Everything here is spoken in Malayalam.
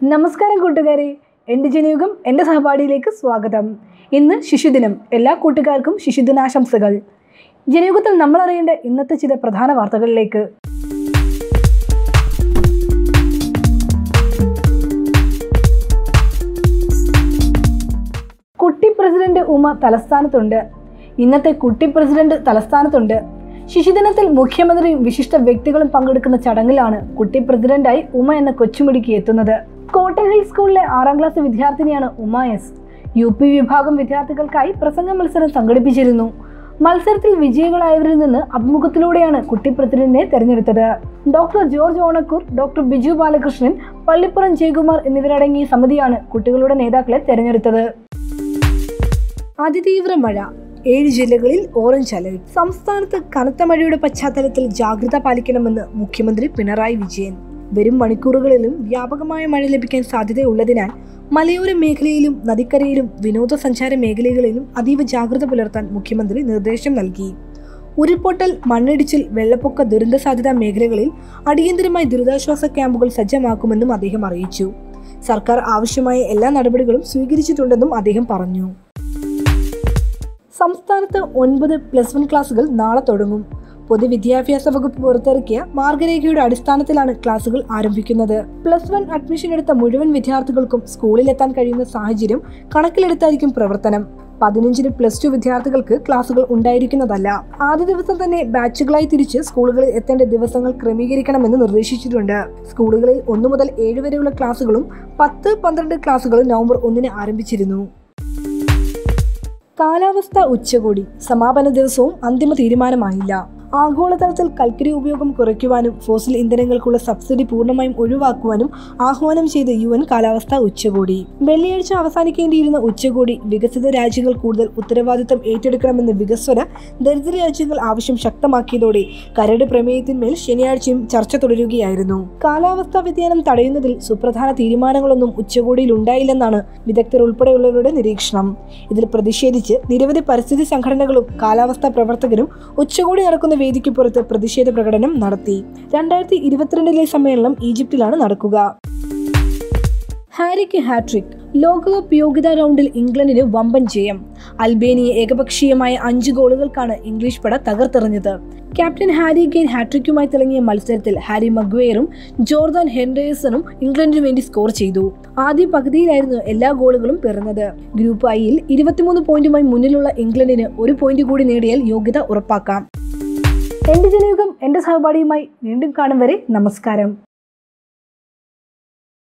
നമസ്കാരം കൂട്ടുകാരെ എൻ്റെ ജനയുഗം എൻ്റെ സഹപാഠിയിലേക്ക് സ്വാഗതം ഇന്ന് ശിശുദിനം എല്ലാ കൂട്ടുകാർക്കും ശിശുദിനാശംസകൾ ജനയുഗത്തിൽ നമ്മൾ അറിയേണ്ട ഇന്നത്തെ ചില പ്രധാന വാർത്തകളിലേക്ക് കുട്ടി പ്രസിഡന്റ് ഉമ തലസ്ഥാനത്തുണ്ട് ഇന്നത്തെ കുട്ടി പ്രസിഡന്റ് തലസ്ഥാനത്തുണ്ട് ശിശുദിനത്തിൽ മുഖ്യമന്ത്രിയും വിശിഷ്ട വ്യക്തികളും പങ്കെടുക്കുന്ന ചടങ്ങിലാണ് കുട്ടി പ്രസിഡന്റായി ഉമ എന്ന കൊച്ചുമിടുക്കി എത്തുന്നത് കോട്ടൺ ഹിൽ സ്കൂളിലെ ആറാം ക്ലാസ് വിദ്യാർത്ഥിനിയാണ് ഉമ എസ് യു പി വിഭാഗം വിദ്യാർത്ഥികൾക്കായി പ്രസംഗ മത്സരം സംഘടിപ്പിച്ചിരുന്നു മത്സരത്തിൽ വിജയികളായവരിൽ നിന്ന് അഭിമുഖത്തിലൂടെയാണ് കുട്ടി പ്രസിഡന്റിനെ തെരഞ്ഞെടുത്തത് doctor George Onakkoor doctor Biju Balakrishnan Pallippuram Jayakumar എന്നിവരടങ്ങിയ സമിതിയാണ് കുട്ടികളുടെ നേതാക്കളെ തെരഞ്ഞെടുത്തത് അതിതീവ്ര മഴ ഏഴ് ജില്ലകളിൽ ഓറഞ്ച് അലർട്ട് സംസ്ഥാനത്ത് കനത്ത മഴയുടെ പശ്ചാത്തലത്തിൽ ജാഗ്രത പാലിക്കണമെന്ന് മുഖ്യമന്ത്രി പിണറായി വിജയൻ വരും മണിക്കൂറുകളിലും വ്യാപകമായ മഴ ലഭിക്കാൻ സാധ്യതയുള്ളതിനാൽ മലയോര മേഖലയിലും നദിക്കരയിലും വിനോദസഞ്ചാര മേഖലകളിലും അതീവ ജാഗ്രത പുലർത്താൻ മുഖ്യമന്ത്രി നിർദ്ദേശം നൽകി ഉരുൾപൊട്ടൽ മണ്ണിടിച്ചിൽ വെള്ളപ്പൊക്ക ദുരന്ത സാധ്യതാ മേഖലകളിൽ അടിയന്തരമായി ദുരിതാശ്വാസ ക്യാമ്പുകൾ സജ്ജമാക്കുമെന്നും അദ്ദേഹം അറിയിച്ചു സർക്കാർ ആവശ്യമായ എല്ലാ നടപടികളും സ്വീകരിച്ചിട്ടുണ്ടെന്നും അദ്ദേഹം പറഞ്ഞു സംസ്ഥാനത്ത് ഒൻപത് പ്ലസ് വൺ ക്ലാസുകൾ നാളെ തുടങ്ങും പൊതുവിദ്യാഭ്യാസ വകുപ്പ് പുറത്തിറക്കിയ മാർഗരേഖയുടെ അടിസ്ഥാനത്തിലാണ് ക്ലാസുകൾ ആരംഭിക്കുന്നത് പ്ലസ് വൺ അഡ്മിഷൻ എടുത്ത മുഴുവൻ വിദ്യാർത്ഥികൾക്കും സ്കൂളിലെത്താൻ കഴിയുന്ന സാഹചര്യം കണക്കിലെടുത്തായിരിക്കും പ്രവർത്തനം പതിനഞ്ചിന് പ്ലസ് ടു വിദ്യാർത്ഥികൾക്ക് ക്ലാസുകൾ ഉണ്ടായിരിക്കുന്നതല്ല ആദ്യ ദിവസം തന്നെ ബാച്ചുകളായി തിരിച്ച് സ്കൂളുകളിൽ എത്തേണ്ട ദിവസങ്ങൾ ക്രമീകരിക്കണമെന്ന് നിർദ്ദേശിച്ചിട്ടുണ്ട് സ്കൂളുകളിൽ ഒന്നു മുതൽ ഏഴ് വരെയുള്ള ക്ലാസുകളും പത്ത് പന്ത്രണ്ട് ക്ലാസുകളും നവംബർ ഒന്നിന് ആരംഭിച്ചിരുന്നു കാലാവസ്ഥ ഉച്ചകോടി സമാപന ദിവസവും അന്തിമ തീരുമാനമായില്ല ആഗോളതലത്തിൽ കൽക്കരി ഉപയോഗം കുറയ്ക്കുവാനും ഫോസിൽ ഇന്ധനങ്ങൾക്കുള്ള സബ്സിഡി പൂർണ്ണമായും ഒഴിവാക്കുവാനും ആഹ്വാനം ചെയ്ത യു എൻ കാലാവസ്ഥാ ഉച്ചകോടി വെള്ളിയാഴ്ച അവസാനിക്കേണ്ടിയിരുന്ന ഉച്ചകോടി വികസിത രാജ്യങ്ങൾ കൂടുതൽ ഉത്തരവാദിത്തം ഏറ്റെടുക്കണമെന്ന് വികസ്വര ദരിദ്ര രാജ്യങ്ങൾ ആവശ്യം ശക്തമാക്കിയതോടെ കരട് പ്രമേയത്തിന്മേൽ ശനിയാഴ്ചയും ചർച്ച തുടരുകയായിരുന്നു കാലാവസ്ഥാ വ്യതിയാനം തടയുന്നതിൽ സുപ്രധാന തീരുമാനങ്ങളൊന്നും ഉച്ചകോടിയിൽ ഉണ്ടായില്ലെന്നാണ് വിദഗ്ധർ ഉൾപ്പെടെയുള്ളവരുടെ നിരീക്ഷണം ഇതിൽ പ്രതിഷേധിച്ച് നിരവധി പരിസ്ഥിതി സംഘടനകളും കാലാവസ്ഥാ പ്രവർത്തകരും ഉച്ചകോടി നടക്കുന്ന വേദിക്ക് പുറത്ത് പ്രതിഷേധ പ്രകടനം നടത്തി രണ്ടായിരത്തി ഇരുപത്തിരണ്ടിലെ സമ്മേളനം ഈജിപ്തിലാണ് നടക്കുക ഹാരിക്ക് ഹാട്രിക് ലോകകപ്പ് യോഗ്യതാ റൗണ്ടിൽ ഇംഗ്ലണ്ടിന് വമ്പൻ ജയം അൽബേനിയെ ഏകപക്ഷീയമായ അഞ്ച് ഗോളുകൾക്കാണ് ഇംഗ്ലീഷ് പട തകർത്തെറിഞ്ഞത് ക്യാപ്റ്റൻ ഹാരി ഗെയിൻ ഹാട്രിക്കുമായി തിളങ്ങിയ മത്സരത്തിൽ ഹാരി മഗ്വെയറും ജോർദാൻ ഹെൻഡേഴ്സണും ഇംഗ്ലണ്ടിനു വേണ്ടി സ്കോർ ചെയ്തു ആദ്യ പകുതിയിലായിരുന്നു എല്ലാ ഗോളുകളും പിറന്നത് ഗ്രൂപ്പ് ഐയിൽ ഇരുപത്തിമൂന്ന് പോയിന്റുമായി മുന്നിലുള്ള ഇംഗ്ലണ്ടിന് ഒരു പോയിന്റ് കൂടി നേടിയാൽ യോഗ്യത ഉറപ്പാക്കാം എന്റെ ജനയുഗം എന്റെ സഹപാഠിയുമായി വീണ്ടും കാണും വരെ നമസ്കാരം